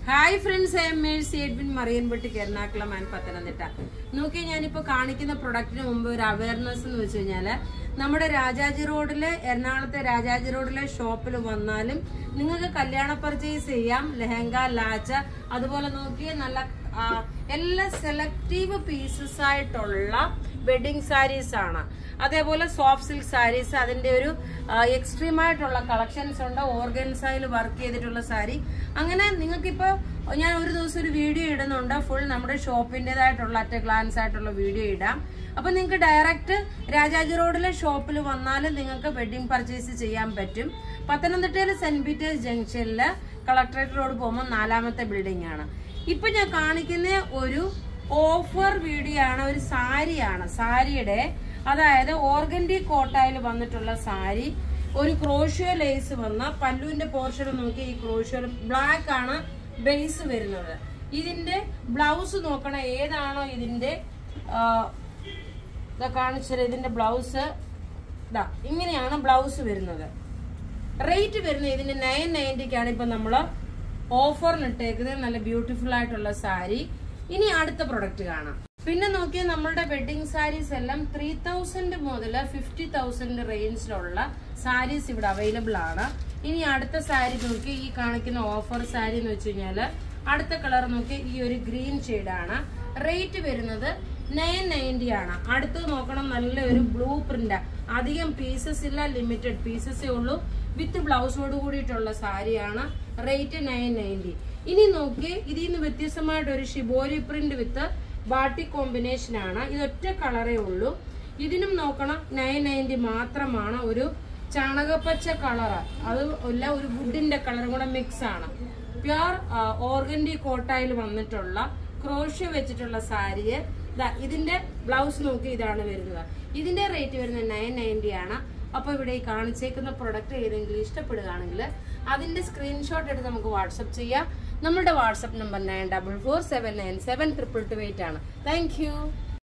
hi friends I'm Mercy Edwin Mariyanpetti Ernakulam and Pathanamthitta നോക്കി ഞാനിപ്പോ കാണിക്കുന്ന പ്രൊഡക്റ്റിന് മുമ്പ് ഒരു അവയർനെസ് എന്ന് വെച്ച് കഴിഞ്ഞാല് നമ്മുടെ രാജാജി റോഡില് എറണാകുളത്തെ രാജാജി റോഡിലെ ഷോപ്പിൽ വന്നാലും നിങ്ങൾക്ക് കല്യാണ പർച്ചേസ് ചെയ്യാം ലെഹങ്ക ലാച്ച അതുപോലെ നോക്കി നല്ല ആ, എല്ലാ സെലക്റ്റീവ് പീസസ് ആയിട്ടുള്ള വെഡിങ് സാരീസ് ആണ് അതേപോലെ സോഫ്റ്റ് സിൽക്ക് സാരീസ് അതിന്റെ ഒരു എക്സ്ട്രീം ആയിട്ടുള്ള കളക്ഷൻസ് ഉണ്ട് ഓർഗൻസയിൽ വർക്ക് ചെയ്തിട്ടുള്ള സാരി അങ്ങനെ നിങ്ങൾക്കിപ്പോ ഞാൻ ഒരു ദിവസം ഒരു വീഡിയോ ഇടുന്നുണ്ട് ഫുൾ നമ്മുടെ ഷോപ്പിന്റേതായിട്ടുള്ള അറ്റ ഗ്ലാൻസ് ആയിട്ടുള്ള വീഡിയോ ഇടാം അപ്പൊ നിങ്ങൾക്ക് ഡയറക്റ്റ് രാജാജി റോഡിലെ ഷോപ്പിൽ വന്നാലും നിങ്ങൾക്ക് വെഡിങ് പർച്ചേസ് ചെയ്യാൻ പറ്റും പത്തനംതിട്ടയിലെ സെന്റ് പീറ്റേഴ്സ് ജംഗ്ഷനിൽ കളക്ടറേറ്റ് റോഡ് പോകുമ്പോൾ നാലാമത്തെ ബിൽഡിംഗ് ആണ് ഇപ്പൊ ഞാൻ കാണിക്കുന്ന ഒരു ഓഫർ വീഡിയോ ആണ് ഒരു സാരിയാണ് സാരിയുടെ അതായത് ഓർഗൻഡി കോട്ടായിൽ വന്നിട്ടുള്ള സാരി ഒരു ക്രോഷ്യോ ലേസ് വന്ന പല്ലുവിന്റെ പോർഷൻ നോക്കി ഈ ക്രോഷ്യോ ബ്ലാക്ക് ആണ് ബേസ് വരുന്നത് ഇതിന്റെ ബ്ലൗസ് നോക്കണം ഏതാണോ ഇതിന്റെ ആ, ഇതാ കാണിച്ചത് ഇതിന്റെ ബ്ലൗസ് ഇതാ ഇങ്ങനെയാണ് ബ്ലൗസ് വരുന്നത് റേറ്റ് വരുന്നത് ഇതിന് നയൻ നയൻറ്റിക്കാണ് ഇപ്പൊ നമ്മള് ഓഫറിന് ഇട്ടേക്കുന്നത് നല്ല ബ്യൂട്ടിഫുൾ ആയിട്ടുള്ള സാരി ഇനി അടുത്ത പ്രൊഡക്റ്റ് കാണാം പിന്നെ നോക്കിയാൽ നമ്മളുടെ വെഡിങ് സാരീസ് എല്ലാം ത്രീ തൗസൻഡ് മുതൽ ഫിഫ്റ്റി തൗസൻഡ് റേഞ്ചിലുള്ള സാരീസ് ഇവിടെ അവൈലബിൾ ആണ് ഇനി അടുത്ത സാരി നോക്കി ഈ കാണിക്കുന്ന ഓഫർ സാരി എന്ന് വെച്ച് കഴിഞ്ഞാല് അടുത്ത കളർ നോക്കി ഈ ഒരു ഗ്രീൻ ആണ് റേറ്റ് വരുന്നത് നയൻ നയൻറ്റി ആണ് അടുത്ത് നോക്കണം നല്ലൊരു ബ്ലൂ പ്രിന്റ് അധികം പീസസ് ഇല്ല ലിമിറ്റഡ് പീസസേ ഉള്ളൂ വിത്ത് ബ്ലൗസോട് കൂടിയിട്ടുള്ള സാരിയാണ് റേറ്റ് നയൻ നയൻറ്റി ഇനി നോക്കി ഇതിൽ നിന്ന് വ്യത്യസ്തമായിട്ട് ഒരു shibori print with batik combination ആണ് ഇതൊറ്റ കളറേ ഉള്ളൂ ഇതിനും നോക്കണം നയൻ നയൻറ്റി മാത്രമാണ് ഒരു ചാണകപ്പച്ച കളറ് അത് അല്ല ഒരു വുഡിന്റെ കളറും കൂടെ മിക്സ് ആണ് പ്യുർ ഓർഗൻഡി കോട്ടായിൽ വന്നിട്ടുള്ള ക്രോഷ്യ വെച്ചിട്ടുള്ള സാരിയെ ദാ ഇതിന്റെ ബ്ലൗസ് നോക്കി ഇതാണ് വരുന്നത് ഇതിന്റെ റേറ്റ് വരുന്നത് നയൻ നയൻറ്റി ആണ് അപ്പൊ ഇവിടെ ഈ കാണിച്ചേക്കുന്ന പ്രൊഡക്റ്റ് ഏതെങ്കിലും ഇഷ്ടപ്പെടുകയാണെങ്കിൽ അതിന്റെ സ്ക്രീൻഷോട്ട് എടുത്ത് നമുക്ക് വാട്സപ്പ് ചെയ്യാം നമ്മുടെ WhatsApp number nine double four seven nine seven triple two eight ആണ് താങ്ക് യു